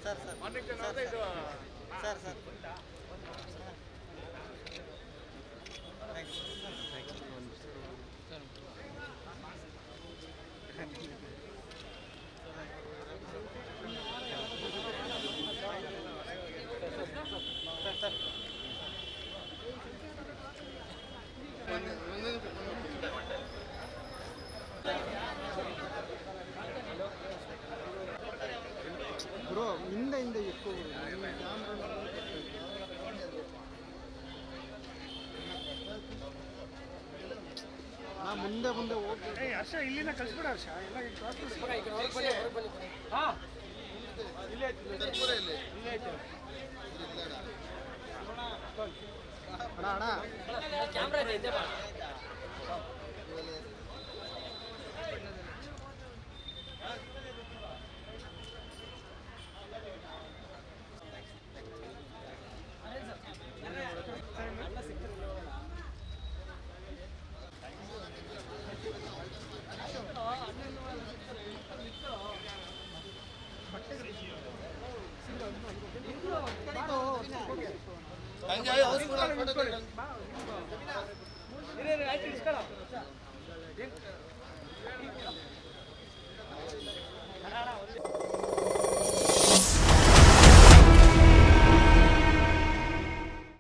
Sir sir morning time ಆದ್ರೆ ಇದು sir sir bro ಹಿಂದೆ ಹಿಂದೆ ಎತ್ಕೋ ನಾ ಮುಂದೆ ಮುಂದೆ ಹೋಗ್ಬೇಕು ಏ ಹರ್ಷ ಇಲ್ಲಿಂದ ಕಳ್ಸ್ಬಿಡ ಹರ್ಷ ಎಲ್ಲ ಈ cross ಬಿಡು. ಅಣ್ಣ ಅಣ್ಣ ಸಂಜಯ್ ಹೌಸ್ಫುಲ್ ಫೋಟೋ